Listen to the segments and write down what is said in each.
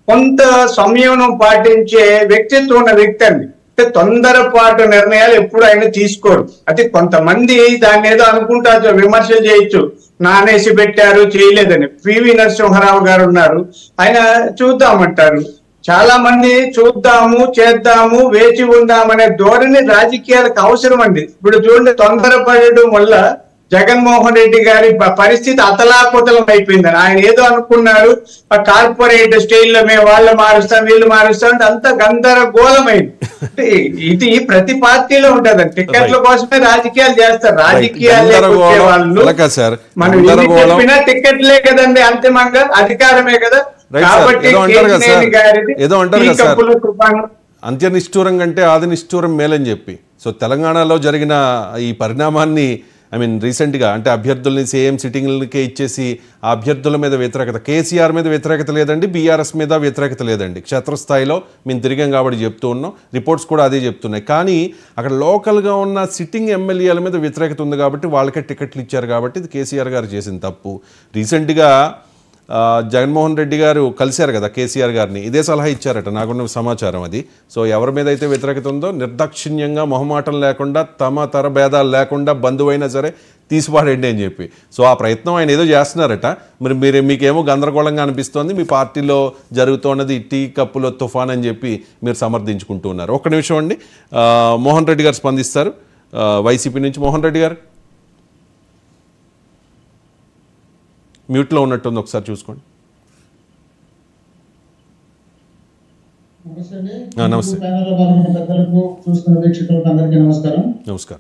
కొంత సంయమనం పాటించే వ్యక్తిత్వం ఉన్న వ్యక్తి అండి అంటే తొందరపాటు నిర్ణయాలు ఎప్పుడు ఆయన తీసుకోరు అయితే కొంతమంది దాన్ని ఏదో అనుకుంటారు విమర్శలు చేయొచ్చు నానేసి పెట్టారు చేయలేదని పివి నరసింహారావు గారు ఉన్నారు ఆయన చూద్దామంటారు చాలా మంది చూద్దాము చేద్దాము వేచి ఉందామనే ధోరణి రాజకీయాలకు అవసరం అండి ఇప్పుడు చూడండి తొందరపడడం వల్ల జగన్మోహన్ రెడ్డి గారి ప- పరిస్థితి అతలాకుతలం అయిపోయిందని ఆయన ఏదో అనుకున్నారు ఆ కార్పొరేట్ స్టైల్లో మేము వాళ్ళు మారుస్తాం వీళ్ళు మారుస్తాం అంటే అంత గందరగోళమైంది అంటే ఇది ప్రతి పార్టీలో ఉంటదండి టికెట్ల కోసమే రాజకీయాలు చేస్తారు రాజకీయాలు లేకొచ్చే వాళ్ళు అలా కాదు సార్. మనం ఎన్ని గందరగోళం- చెప్పినా టికెట్లే కదండి అంతిమంగా అధికారమే కదా రైట్ సార్. కాబట్టి ఏదో అంటారు కదా కేసీఆర్ సార్. గారిది ఏదో అంటారు ఈ కదా సార్. కప్పుల తుఫాను అంత్యనిష్ఠూరం కంటే ఆది నిష్ఠూరం మేలని చెప్పి సో తెలంగాణలో జరిగిన ఈ పరిణామాన్ని ఐ మీన్ రీసెంట్గా అంటే అభ్యర్థుల్ని సేమ్ సిట్టింగ్లకే ఇచ్చేసి ఆ అభ్యర్థుల మీద వ్యతిరేకత కేసీఆర్ మీద వ్యతిరేకత లేదండి బీఆర్ఎస్ మీద వ్యతిరేకత లేదండి క్షేత్రస్థాయిలో మేము తిరిగాం కాబట్టి చెప్తూ ఉన్నాం రిపోర్ట్స్ కూడా అదే చెప్తున్నాయి కానీ అక్కడ లోకల్గా ఉన్న సిట్టింగ్ ఎమ్మెల్యేల మీద వ్యతిరేకత ఉంది కాబట్టి వాళ్ళకే టికెట్లు ఇచ్చారు కాబట్టి ఇది కేసీఆర్ గారు చేసిన తప్పు రీసెంట్గా ఆ, జగన్మోహన్ రెడ్డి గారు కలిశారు కదా కేసీఆర్ గారిని ఇదే సలహా ఇచ్చారట నాకున్న సమాచారం అది సో ఎవరి మీద అయితే వ్యతిరేకత ఉందో నిర్దాక్షిణ్యంగా మొహమాటం లేకుండా తమ తర భేదాలు లేకుండా బంధువైనా సరే తీసిపాడండి అని చెప్పి సో ఆ ప్రయత్నం ఆయన ఏదో చేస్తున్నారట మరి మీరు మీకేమో గందరగోళంగా అనిపిస్తోంది మీ పార్టీలో జరుగుతున్నది టీ కప్పులో తుఫాన్ అని చెప్పి మీరు సమర్థించుకుంటూ ఉన్నారు ఒక్క నిమిషం అండి ఆ, మోహన్ రెడ్డి గారు స్పందిస్తారు ఆ, వైసీపీ నుంచి మోహన్ రెడ్డి గారు మ్యూట్లో ఉన్నట్టుంది ఒకసారి చూసుకోండి నమస్తే అండి. ఆ, నమస్తే. ప్యానెల్లో పాల్గొన్న పెద్దలకు చూస్తున్న వీక్షకులకు అందరికీ నమస్కారం నమస్కారం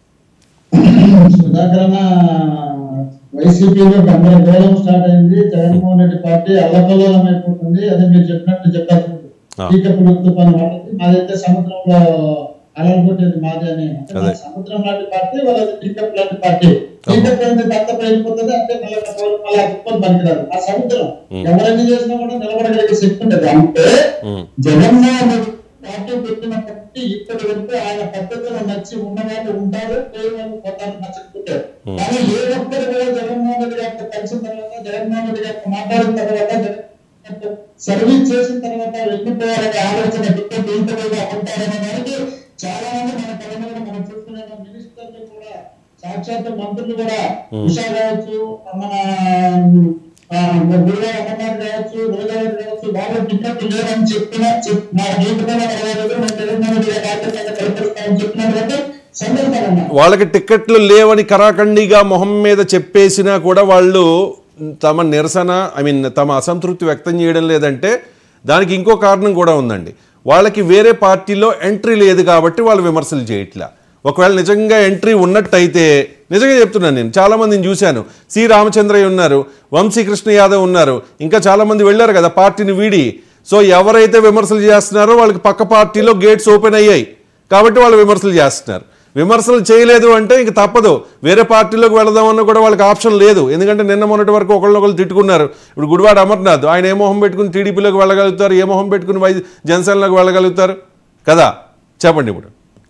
సుధాకరణ వైసీపీలో గందరగోళం స్టార్ట్ అయింది జగన్మోహన్ రెడ్డి పార్టీ అల్లకల్లోలం అయిపోతుంది అదే మీరు చెప్పినట్టు చెప్పారు ఆ. టీకప్పులు తుఫాను వాళ్ళది మాదైతే సముద్రంలో అలలు కొట్టేది మాది అని అంటే అదే. మాది సముద్రం లాంటి పార్టీ వాళ్ళది టీకప్ లాంటి పార్టీ టీకప్ అనేది దత్తపై వెళ్ళిపోతుంది అంటే మళ్ళీ మళ్ళీ ఆ తుఫాను పనికిరాదు ఆ సముద్రం ఎవరైనా చేసినా కూడా నిలబడగలిగే శక్తి ఉంటుంది అంటే ఉమ్, జగన్మోహన్ రెడ్డి పార్టీ పెట్టినప్పటికీ ఇప్పటి వరకు ఆయన పద్ధతిలో నచ్చి ఉన్న వాళ్ళు ఉంటారు పోయే వాళ్ళు పోతారు నచ్చకపోతే కానీ ఏ ఒక్కరు కూడా జగన్మోహన్ రెడ్డి గారితో కలిసిన తర్వాత జగన్మోహన్ రెడ్డి గారితో మాట్లాడిన తర్వాత జగన్ గారితో సర్వీస్ చేసిన తర్వాత వెళ్ళిపోవాలనే ఆలోచన టికెట్ ఇంటర్వ్యూగా ఉంటారనే దానికి చాలా మంది మన తెలంగాణ మనం చూస్తున్న మినిస్టర్లు కూడా సాక్షాత్ మంత్రులు కూడా ఉషా కావచ్చు మన ఆ, గురుగా అమర్నాథ్ కావచ్చు రోజారెడ్డి కావచ్చు వాళ్ళు టికెట్ లేదని చెప్పిన చెప్- నా జీవితంలో పర్వాలేదు నేను తెలంగాణ కల్పిస్తానని చెప్పినటువంటి సందర్భాలు అన్నారు వాళ్ళకి టిక్కెట్లు లేవని కరాఖండిగా మొహం మీద చెప్పేసినా కూడా వాళ్ళు తమ నిరసన ఐ మీన్ తమ అసంతృప్తి వ్యక్తం చేయడం లేదంటే దానికి ఇంకో కారణం కూడా ఉందండి వాళ్ళకి వేరే పార్టీలో ఎంట్రీ లేదు కాబట్టి వాళ్ళు విమర్శలు చేయట్లా ఒకవేళ నిజంగా ఎంట్రీ ఉన్నట్టయితే నిజంగా చెప్తున్నాను నేను చాలామందిని చూశాను సి రామచంద్రయ్య ఉన్నారు వంశీకృష్ణ యాదవ్ ఉన్నారు ఇంకా చాలామంది వెళ్ళారు కదా పార్టీని వీడి సో ఎవరైతే విమర్శలు చేస్తున్నారో వాళ్ళకి పక్క పార్టీలో గేట్స్ ఓపెన్ అయ్యాయి కాబట్టి వాళ్ళు విమర్శలు చేస్తున్నారు విమర్శలు చేయలేదు అంటే ఇంక తప్పదు వేరే పార్టీలోకి వెళదామన్నా కూడా వాళ్ళకి ఆప్షన్ లేదు ఎందుకంటే నిన్న మొన్నటి వరకు ఒకళ్ళొకళ్ళు తిట్టుకున్నారు ఇప్పుడు గుడివాడ అమర్నాథ్ ఆయన ఏ మొహం పెట్టుకుని టీడీపీలోకి వెళ్ళగలుగుతారు ఏ మొహం పెట్టుకుని వై జనసేనలోకి వెళ్ళగలుగుతారు కదా చెప్పండి ఇప్పుడు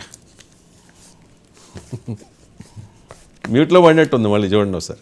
మ్యూట్లో పడినట్టుంది మళ్ళీ చూడండి ఒకసారి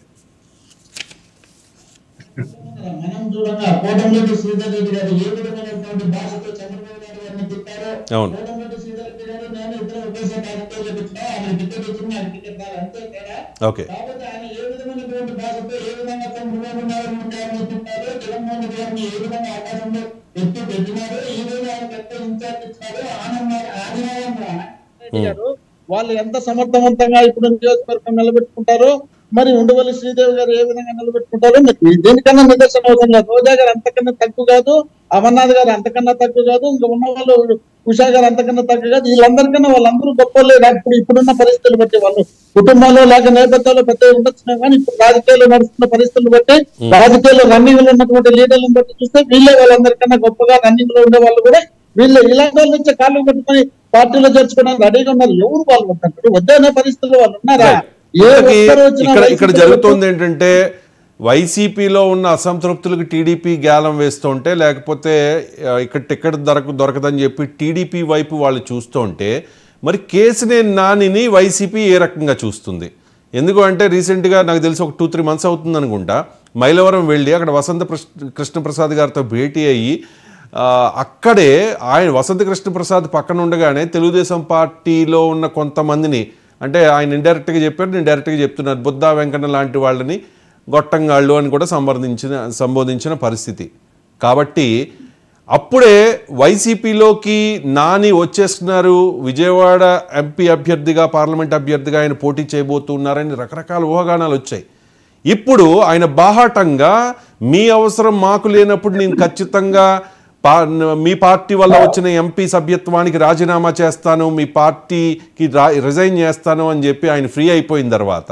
మనం చూడంగా కోటంరెడ్డి శ్రీధర్ రెడ్డి గారు ఏ విధమైనటువంటి భాషతో చంద్రబాబు నాయుడు గారిని తిట్టారో అవును. కోటంరెడ్డి శ్రీధర్ రెడ్డి గారు నేను ఇద్దరు ఒకేసారి రాజకీయాల్లో పెట్టినా ఆయన టికెట్ ఇచ్చిన ఆయన టికెట్ రాదు అంతే తేడా ఓకే కాబట్టి ఆయన ఏ విధమైనటువంటి భాషతో ఏ విధంగా చంద్రబాబు నాయుడు గారిని తిట్టారో జగన్మోహన్ రెడ్డి గారిని ఏ విధంగా ఆకాశంలో ఎత్తి పెట్టినారో ఈ రోజు ఆయన పెద్ద ఇన్ఛార్జ్ ఇచ్చారో ఆనంద ఆదినారాయణ రెడ్డి గారు వాళ్ళు ఎంత సమర్థవంతంగా ఇప్పుడు నియోజకవర్గం నిలబెట్టుకుంటారో మరి ఉండవల్లి శ్రీదేవి గారు ఏ విధంగా నిలబెట్టుకుంటారో మీకు దీనికన్నా నిదర్శనం అవసరం లేదు రోజా గారు అంతకన్నా తక్కువ కాదు అమర్నాథ్ గారు అంతకన్నా తక్కువ కాదు ఇంకా ఉన్న వాళ్ళు ఉషా గారు అంతకన్నా తక్కువ కాదు వీళ్ళందరికన్నా వాళ్ళందరూ గొప్ప లేదు ఇప్పుడు ఇప్పుడున్న పరిస్థితులు బట్టి వాళ్ళు కుటుంబాల్లో లేక నేపథ్యంలో పెద్ద ఉండొచ్చున్నా కానీ ఇప్పుడు రాజకీయాల్లో నడుస్తున్న పరిస్థితులు బట్టి రాజకీయాల్లో రన్నింగ్ లో ఉన్నటువంటి లీడర్లను బట్టి చూస్తే వీళ్ళే వాళ్ళందరికన్నా గొప్పగా రన్నింగ్ లో ఉండే వాళ్ళు కూడా వీళ్ళు ఇలాంటి వాళ్ళ నుంచి కాళ్ళు పట్టుకొని పార్టీలో చేర్చుకోవడానికి రెడీగా ఉన్నారు ఎవరు వాళ్ళు వద్దంటారు వద్దనే పరిస్థితుల్లో వాళ్ళు ఉన్నారా ఏ ఇంతకీ ఒక్కరు వచ్చినా ఇక్కడ ఇక్కడ వైసీపీ జరుగుతోంది ఏంటంటే వైసీపీలో ఉన్న అసంతృప్తులకు టీడీపీ గ్యాలం వేస్తుంటే లేకపోతే ఆ, ఇక్కడ టికెట్ దొరక దొరకదని చెప్పి టీడీపీ వైపు వాళ్ళు చూస్తుంటే మరి కేసినేని నానిని వైసీపీ ఏ రకంగా చూస్తుంది ఎందుకు అంటే రీసెంట్గా నాకు తెలిసి ఒక టూ త్రీ మంత్స్ అవుతుంది అనుకుంటా మైలవరం వెళ్ళి అక్కడ వసంత ప్రస్- కృష్ణప్రసాద్ గారితో భేటీ అయ్యి ఆ, అక్కడే ఆయన వసంత కృష్ణ ప్రసాద్ పక్కన ఉండగానే తెలుగుదేశం పార్టీలో ఉన్న కొంతమందిని అంటే ఆయన ఇండైరెక్ట్గా చెప్పారు నేను డైరెక్ట్గా చెప్తున్నారు బుద్ధా వెంకన్న లాంటి వాళ్ళని గొట్టంగాళ్ళు అని కూడా సంబోధించిన సంబోధించిన పరిస్థితి కాబట్టి అప్పుడే వైసీపీలోకి నాని వచ్చేస్తున్నారు విజయవాడ ఎంపీ అభ్యర్థిగా పార్లమెంట్ అభ్యర్థిగా ఆయన పోటీ చేయబోతున్నారని రకరకాల ఊహాగానాలు వచ్చాయి ఇప్పుడు ఆయన బాహాటంగా మీ అవసరం మాకు లేనప్పుడు నేను ఖచ్చితంగా పా మీ పార్టీ వల్ల వచ్చిన ఎంపీ సభ్యత్వానికి రాజీనామా చేస్తాను మీ పార్టీకి రా రిజైన్ చేస్తాను అని చెప్పి ఆయన ఫ్రీ అయిపోయిన తర్వాత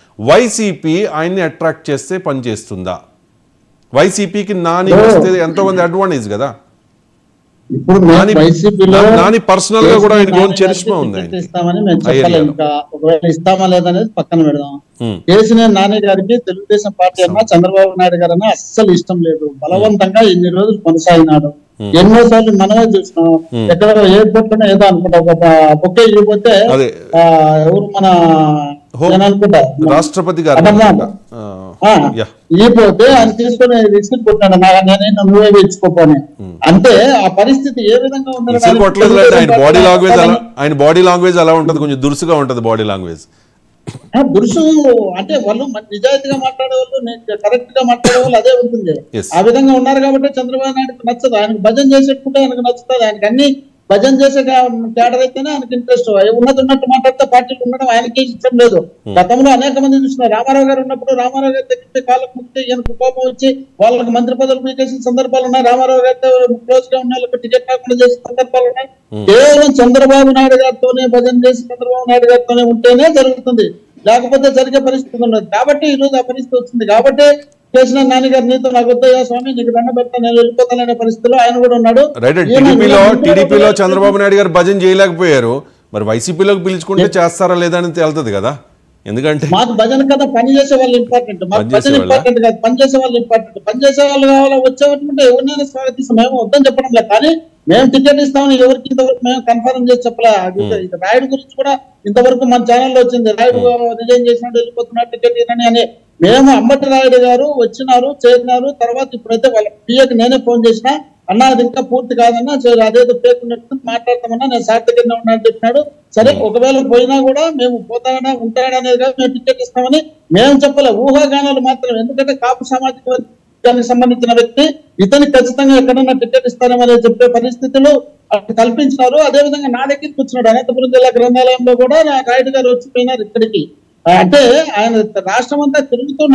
వైసీపీ ఆయన్ని అట్రాక్ట్ చేస్తే పనిచేస్తుందా వైసీపీకి నాని వస్తే ఎంతో మంది అడ్వాంటేజ్ కదా ఇప్పుడు మేము నాని- వైసీపీలో నాని personal గా కూడా ఆయనకి ఓన్ నాని చరిష్మా గారికి ఉంది టికెట్ ఆయనకి. ఇస్తామని మేము ఆ చెప్పలేము ఏరియాలో. ఇంకా ఒకవేళ ఇస్తామా లేదనేది పక్కన పెడదాం ఉమ్. కేసీఆర్ నాని గారికి తెలుగుదేశం పార్టీ అన్నా చంద్రబాబు నాయుడు గారు అన్నా అస్సలు ఇష్టం లేదు బలవంతంగా ఇన్ని రోజులు కొనసాగినాడు ఎన్నోసార్లు మనమే చూసినాం ఎక్కడ ఎయిర్పోర్ట్ లోనే ఏదో అనుకుంటా ఒక బొక్కే ఇవ్వకపోతే అదే. ఆ, ఎవరు మన హో- నేను అనుకుంటా రాష్ట్రపతి గారు అమర్నాథ్. అనుకుంటా. ఆ, ఆ, యా ఇవ్వకపోతే ఆయన తీసుకొని విసిరి కొట్టాడు నా నేనే నువ్వే ఇచ్చుకోపోని అంటే ఆ పరిస్థితి ఏ విధంగా ఉందని ఇసురు కొట్టలేదు లేదు ఆయన బాడీ లాంగ్వేజ్ అలా దానికి- ఆయన బాడీ లాంగ్వేజ్ అలా ఉంటుంది కొంచెం దురుసుగా ఉంటుంది బాడీ లాంగ్వేజ్ ఆ, దురుసు అంటే వాళ్ళు మన నిజాయితీగా మాట్లాడే వాళ్ళు కరెక్ట్ గా మాట్లాడే వాళ్ళు అదే ఉంటుంది Yes. ఆ విధంగా ఉన్నారు కాబట్టి చంద్రబాబు నాయుడుకి నచ్చదు ఆయనకు భజన చేసేట్టుకుంటే ఆయనకు నచ్చుతుంది ఆయనకి అన్ని భజన చేసే క్యాడర్ అయితేనే ఆయనకి ఇంట్రెస్ట్ ఉన్నది ఉన్నట్టు మాట్లాడితే పార్టీలు ఉండడం ఆయనకి ఇష్టం లేదు గతంలో అనేక మంది చూసిన రామారావు గారు ఉన్నప్పుడు రామారావు గారి దగ్గర కాలకు ముక్తే ఈయనకు కోపం వచ్చి వాళ్ళకి మంత్రి పదవులు పీకేసిన సందర్భాలు ఉన్నాయి రామారావు గారితో క్లోజ్ గా ఉన్న వాళ్ళకి టికెట్ కాకుండా చేసిన సందర్భాలు ఉన్నాయి కేవలం చంద్రబాబు నాయుడు గారితోనే భజన చేసి చంద్రబాబు నాయుడు గారితోనే ఉంటేనే జరుగుతుంది లేకపోతే జరిగే పరిస్థితి ఉండదు కాబట్టి ఈ రోజు ఆ పరిస్థితి వచ్చింది కాబట్టి చేసిన నాన్నగారు నీతో నాకు వద్దయ్యా స్వామి నీకు దండ పెడతా నేను వెళ్ళిపోతాననే పరిస్థితిలో ఆయన కూడా ఉన్నాడు రైట్ ఈయన టీడీపీలో ఈయన టీడీపీలో చంద్రబాబు నాయుడు గారు భజన చేయలేకపోయారు మరి వైసీపీలోకి పిలుచుకుంటే చేస్తారా లేదా అని తేలుతుంది కదా ఎందుకంటే మాకు భజన కదా పని చేసే వాళ్ళు ఇంపార్టెంట్ మాకు పని చేసే భజన వాళ్ళా? ఇంపార్టెంట్ కాదు పని చేసే వాళ్ళు ఇంపార్టెంట్ పని చేసే వాళ్ళు కావాలా వచ్చేవాళ్ళంటే ఎవరినైనా స్వాగతిస్తాం మేము వద్దని చెప్పడం లేదు కానీ మేము టికెట్ ఇస్తామని ఎవరికి ఇంతవరకు మేము కన్ఫర్మ్ చేసి చెప్పలే అది ఇది రాయుడు గురించి కూడా ఇంతవరకు మన ఛానల్లో వచ్చింది రాయుడు రిజైన్ చేసినట్టు వెళ్ళిపోతున్నారు టికెట్ ఇవ్వని అని మేము అమ్మటి రాయుడు గారు వచ్చినారు చేరినారు తర్వాత ఇప్పుడైతే వాళ్ళ పిఏకి నేనే ఫోన్ చేసిన అన్నా అది ఇంకా పూర్తి కాదన్నా సరే అదేదో పేర్కొన్నట్టు మాట్లాడతామన్నా నేను సార్థకంగా ఉన్నా అని చెప్పినాడు సరే ఒకవేళ పోయినా కూడా మేము పోతాడా ఉంటాడా అనేది కాదు మేము టికెట్ ఇస్తామని మేము చెప్పలే ఊహాగానాలు మాత్రం ఎందుకంటే కాపు సామాజిక వర్గానికి సంబంధించిన వ్యక్తి ఇతనికి ఖచ్చితంగా ఎక్కడన్నా టికెట్ ఇస్తారేమని చెప్పే పరిస్థితులు అక్కడ కల్పించినారు అదే విధంగా నా దగ్గరికి వచ్చినాడు అనంతపురం జిల్లా గ్రంథాలయంలో కూడా నా రాయుడు గారు వచ్చిపోయినారు ఇక్కడికి అంటే ఆయన రాష్ట్రం అంతా తిరుగుతూ